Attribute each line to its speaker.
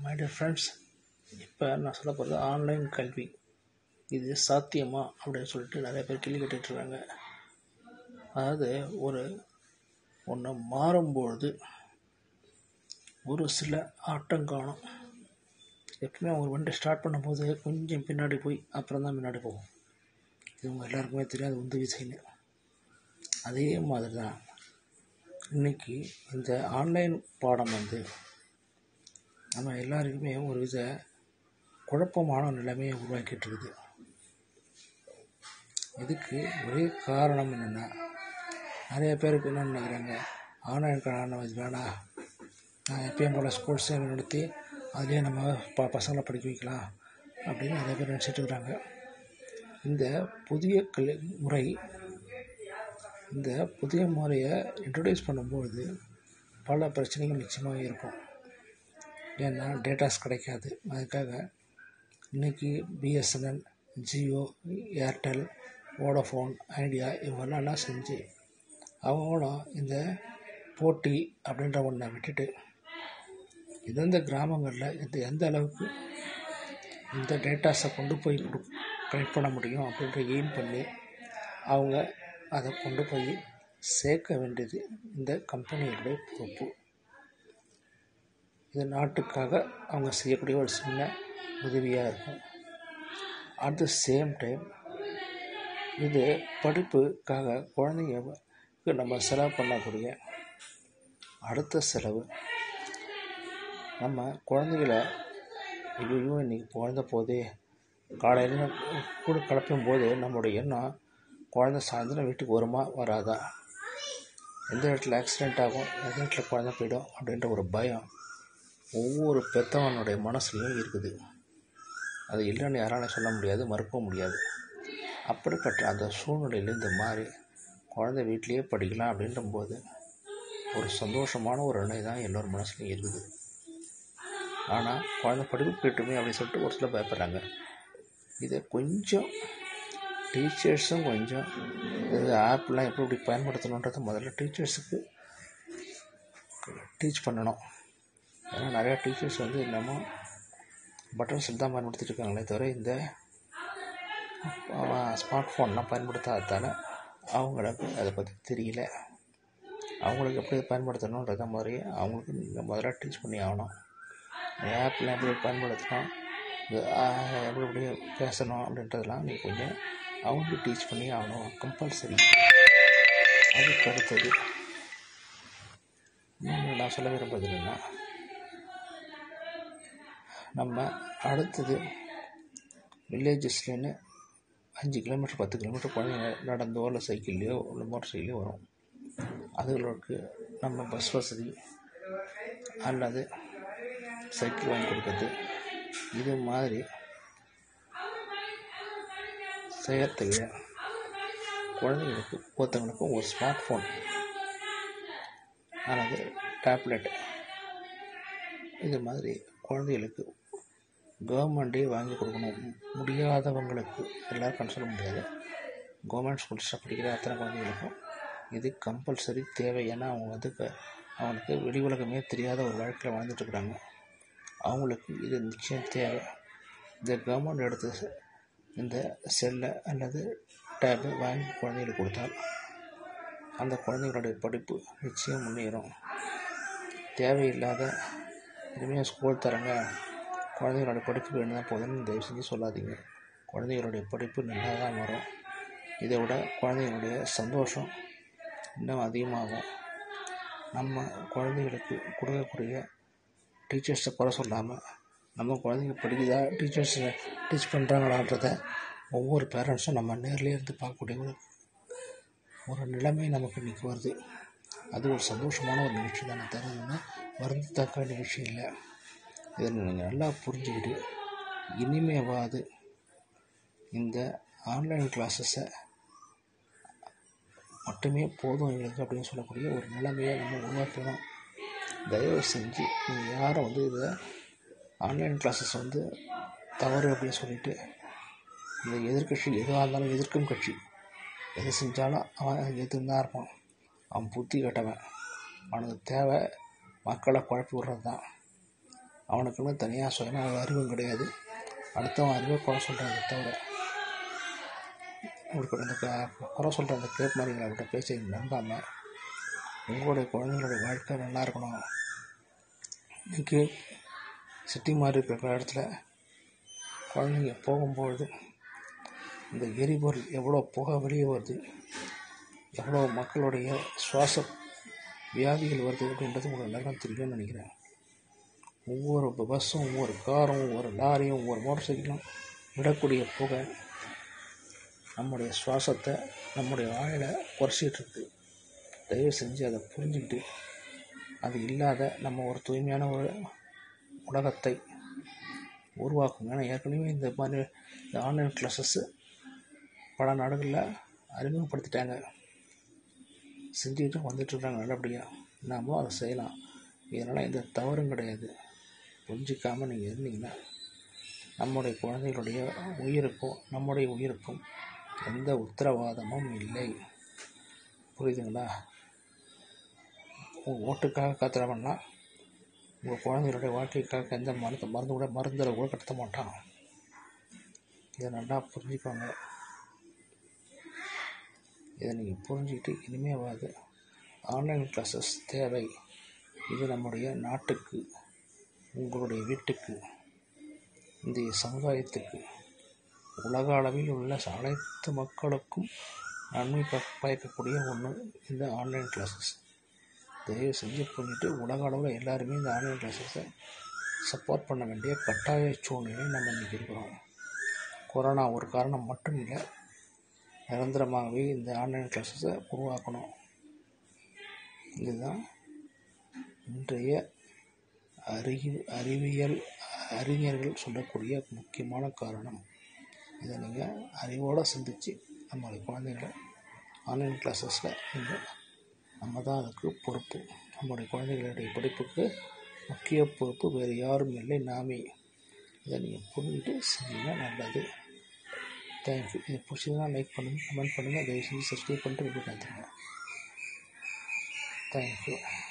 Speaker 1: my dear friends இப்போ நான் சொல்ல போகிறது ஆன்லைன் கல்வி இது சாத்தியமா அப்படின்னு சொல்லிட்டு நிறைய பேர் கேள்வி கேட்டுட்ருக்காங்க அதாவது ஒரு ஒன்று மாறும்பொழுது ஒரு சில ஆட்டம் காணும் எப்பவுமே ஒரு வண்டி ஸ்டார்ட் பண்ணும்போது கொஞ்சம் பின்னாடி போய் அப்புறம் தான் முன்னாடி போகும் இது உங்கள் எல்லாருக்குமே தெரியாது உந்து விசைன்னு அதே மாதிரி தான் இன்றைக்கி இந்த ஆன்லைன் பாடம் வந்து நம்ம எல்லாருக்குமே ஒரு வித குழப்பமான நிலைமையை உருவாக்கிட்டு இருக்குது இதுக்கு ஒரே காரணம் என்னென்னா நிறைய பேருக்கு என்ன நினைக்கிறாங்க ஆன்லைன் காரணம் இது வேணாம் நான் எப்பயும் போல் ஸ்கூல்ஸே நடத்தி அதுலேயே நம்ம ப பசங்களை படிக்க வைக்கலாம் அப்படின்னு நிறைய பேர் நினச்சிட்டு இருக்கிறாங்க இந்த புதிய கல்வி முறை இந்த புதிய முறையை இன்ட்ரடியூஸ் பண்ணும்பொழுது பல பிரச்சனைகள் நிச்சயமாக இருக்கும் ஏன்னா டேட்டாஸ் கிடைக்காது அதுக்காக இன்றைக்கி BSNL Jio Airtel Vodafone Idea இவங்கெல்லாம் என்ன செஞ்சு அவங்களும் இந்த போட்டி அப்படின்ற ஒன்றை விட்டுட்டு எந்தெந்த கிராமங்களில் இந்த எந்த அளவுக்கு இந்த டேட்டாஸை கொண்டு போய் கலெக்ட் பண்ண முடியும் அப்படின்ற எய்ம் பண்ணி அவங்க அதை கொண்டு போய் சேர்க்க வேண்டியது இந்த கம்பெனிகளுடைய பொறுப்பு இது நாட்டுக்காக அவங்க செய்யக்கூடிய ஒரு சின்ன உதவியாக இருக்கும் அட் த சேம் டைம் இது படிப்புக்காக குழந்தைங்களுக்கு நம்ம செலவு பண்ணக்கூடிய அடுத்த செலவு நம்ம குழந்தைகளை ஐயோ இன்றைக்கி பிறந்த போதே காலையில் கூட கிளப்பும் போது நம்மளுடைய எண்ணம் குழந்த சாயந்தரம் வீட்டுக்கு வருமா வராதா எந்த இடத்துல ஆக்சிடெண்ட் ஆகும் எந்த இடத்துல குழந்த போயிடும் அப்படின்ற ஒரு பயம் ஒவ்வொரு பெற்றவனுடைய மனசுலையும் இருக்குது அது இல்லைன்னு யாராலும் சொல்ல முடியாது மறுக்கவும் முடியாது அப்படிப்பட்ட அந்த சூழ்நிலையிலேருந்து மாறி குழந்தை வீட்லேயே படிக்கலாம் அப்படின்றபோது ஒரு சந்தோஷமான ஒரு நிலை தான் எல்லோரும் மனசுலையும் இருக்குது ஆனால் குழந்தை படிப்பு போயிட்டுமே அப்படின்னு சொல்லிட்டு ஒரு சில பயப்படுறாங்க இதை கொஞ்சம் டீச்சர்ஸும் கொஞ்சம் இந்த ஆப்லாம் எப்படி எப்படி பயன்படுத்தணுன்றதை முதல்ல டீச்சர்ஸுக்கு டீச் பண்ணணும் ஏன்னா நிறையா டீச்சர்ஸ் வந்து என்னமோ பட்டன் செட் தான் பயன்படுத்திட்டு இருக்காங்களே தவிர இந்த ஸ்மார்ட் ஃபோன்லாம் பயன்படுத்தாததால் அவங்களுக்கு அதை பற்றி தெரியல அவங்களுக்கு எப்படி பயன்படுத்தணுன்றத மாதிரி அவங்களுக்கு நீங்கள் முதல்ல டீச் பண்ணி ஆகணும் ஆப்லாம் எப்படி பயன்படுத்தணும் எப்படி எப்படி பேசணும் அப்படின்றதெல்லாம் நீங்கள் கொஞ்சம் அவங்களுக்கு டீச் பண்ணி ஆகணும் கம்பல்சரி அதுக்கு அடுத்தது இன்னொன்று நான் சொல்ல விரும்புறது என்னென்னா நம்ம அடுத்தது வில்லேஜஸ்லேன்னு அஞ்சு கிலோமீட்டர் பத்து கிலோமீட்டர் குழந்தைங்க நடந்தோ இல்லை சைக்கிள்லையோ இல்லை மோட்டர் சைக்கிளையோ வரும் அதுகளுக்கு நம்ம பஸ் வசதி அல்லது சைக்கிள் வாங்கி கொடுக்கறது இது மாதிரி செய்யறதுக்கு குழந்தைங்களுக்கு ஒருத்தவங்களுக்கும் ஒரு ஸ்மார்ட் ஃபோன் அல்லது டேப்லெட் இது மாதிரி குழந்தைகளுக்கு கவர்மெண்ட்டே வாங்கி கொடுக்கணும் முடியாதவங்களுக்கு எல்லாருக்கும் சொல்ல முடியாது கவர்மெண்ட் ஸ்கூல்ஸில் படிக்கிற அத்தனை குழந்தைகளுக்கும் இது கம்பல்சரி தேவை ஏன்னா அவங்க அதுக்கு அவங்களுக்கு வெளி உலகமே தெரியாத ஒரு வாழ்க்கையில் வாழ்ந்துட்டுருக்குறாங்க அவங்களுக்கு இது நிச்சயம் தேவை இந்த கவர்மெண்ட் எடுத்து இந்த செல்லை அல்லது டேபு வாங்கி குழந்தைகளுக்கு கொடுத்தால் அந்த குழந்தைகளுடைய படிப்பு நிச்சயம் முன்னேறும் தேவையில்லாத இனிமேல் ஸ்கூல் தரங்க குழந்தைகளோட படிப்பு வேணும் தான் போதும்னு தயவு செஞ்சு சொல்லாதீங்க குழந்தைகளுடைய படிப்பு நல்லா தான் வரும் இதை விட குழந்தைகளுடைய சந்தோஷம் இன்னும் அதிகமாகும் நம்ம குழந்தைகளுக்கு கொடுக்கக்கூடிய டீச்சர்ஸை குறை சொல்லாமல் நம்ம குழந்தைங்க படிக்குதா டீச்சர்ஸை டீச் பண்ணுறாங்களான்றத ஒவ்வொரு பேரண்ட்ஸும் நம்ம நேர்லேயே இருந்து பார்க்கக்கூடிய ஒரு ஒரு நிலைமை நமக்கு இன்றைக்கி வருது அது ஒரு சந்தோஷமான ஒரு நிகழ்ச்சி தான் நான் தருதுன்னா வருந்தத்தக்க வேண்டிய விஷயம் இல்லை இதை நீங்கள் நல்லா புரிஞ்சுக்கிட்டு இனிமேவாது இந்த ஆன்லைன் கிளாஸஸை மட்டுமே போதும் எங்களுக்கு அப்படின்னு சொல்லக்கூடிய ஒரு நிலைமையை நம்ம உருவாக்கணும் தயவு செஞ்சு நீங்கள் யாரும் வந்து இதை ஆன்லைன் கிளாஸஸ் வந்து தவறு அப்படின்னு சொல்லிட்டு இந்த எதிர்கட்சி எதுவாக இருந்தாலும் எதிர்க்கும் கட்சி எது செஞ்சாலும் அவன் எதிர்த்து தான் இருப்பான் அவன் புத்தி கட்டவன் அவனுக்கு தேவை மக்களை குழப்பி விட்றது தான் அவனுக்குன்னு தனியாக சுயமா அறிவும் கிடையாது அடுத்தவன் அறிவை குறை சொல்கிறத தவிர உங்களுக்கு அந்த க- குறை சொல்கிற அந்த கேப் மாதிரிங்களை அவர்கிட்ட பேசி நம்பாமல் உங்களுடைய குழந்தைங்களுடைய வாழ்க்கை நல்லா இருக்கணும் இன்றைக்கி சிட்டி மாதிரி இருக்கிற இடத்துல குழந்தைங்க போகும்பொழுது இந்த எரிபொருள் எவ்வளோ புகை வெளியே வருது எவ்வளோ மக்களுடைய சுவாச வியாதிகள் வருது அப்படின்றது உங்களுக்கு எல்லாருக்கும் தெரியும்னு நினைக்கிறேன் ஒவ்வொரு பஸ்ஸும் ஒவ்வொரு காரும் ஒவ்வொரு லாரியும் ஒவ்வொரு மோட்டர் சைக்கிளும் விடக்கூடிய புகை நம்முடைய சுவாசத்தை நம்முடைய வாயில் குறைச்சிட்டு இருக்கு தயவு செஞ்சு அதை புரிஞ்சுக்கிட்டு அது இல்லாத நம்ம ஒரு தூய்மையான ஒரு உலகத்தை உருவாக்கும் ஏன்னா ஏற்கனவே இந்த மாதிரி இந்த ஆன்லைன் கிளாஸஸ்ஸு பல நாடுகளில் அறிமுகப்படுத்திட்டாங்க செஞ்சுக்கிட்டு வந்துட்டுருக்காங்க நல்லபடியாக நாமளும் அதை செய்யலாம் இதனால் எந்த தவறும் கிடையாது புரிஞ்சிக்காமல் நீங்கள் இருந்தீங்கன்னா நம்முடைய குழந்தைகளுடைய உயிருக்கும் நம்முடைய உயிருக்கும் எந்த உத்தரவாதமும் இல்லை புரியுதுங்களா உங்கள் ஓட்டுக்காக காத்துறவன்னா உங்கள் குழந்தைகளுடைய வாழ்க்கைக்காக எந்த மருந்து மருந்து கூட மருந்தில் கூட கடத்த மாட்டான் இதை நல்லா புரிஞ்சுக்கோங்க இதை நீங்கள் புரிஞ்சுக்கிட்டு இனிமேவாது ஆன்லைன் கிளாஸஸ் தேவை இது நம்முடைய நாட்டுக்கு உங்களுடைய வீட்டுக்கு இந்திய சமுதாயத்துக்கு உலக அளவில் உள்ள அனைத்து மக்களுக்கும் நன்மை ப- பயக்கக்கூடிய ஒன்று இந்த ஆன்லைன் கிளாஸஸ் தயவு செஞ்சு புரிஞ்சுட்டு உலக அளவில் எல்லாருமே இந்த ஆன்லைன் கிளாஸஸை சப்போர்ட் பண்ண வேண்டிய கட்டாய சூழ்நிலை நம்ம இன்றைக்கி இருக்கிறோம் கொரோனா ஒரு காரணம் மட்டும் இல்லை நிரந்தரமாகவே இந்த ஆன்லைன் கிளாஸஸை உருவாக்கணும் இதுதான் இன்றைய அறிவு அறிவியல் அறிஞர்கள் சொல்லக்கூடிய முக்கியமான காரணம் இதை நீங்கள் அறிவோடு சிந்திச்சு நம்மளுடைய குழந்தைகளை ஆன்லைன் கிளாஸஸில் நீங்கள் நம்ம தான் அதுக்கு பொறுப்பு நம்முடைய குழந்தைகளுடைய படிப்புக்கு முக்கிய பொறுப்பு வேறு யாரும் இல்லை நாமே இதை நீங்கள் புரிஞ்சுட்டு செஞ்சீங்கன்னா நல்லது தேங்க்யூ இது பிடிச்சதுன்னா லைக் பண்ணுங்கள் கமெண்ட் பண்ணுங்கள் தயவு செஞ்சு சப்ஸ்கிரைப் பண்ணிட்டு வீடியோ பார்த்துருங்க தேங்க்யூ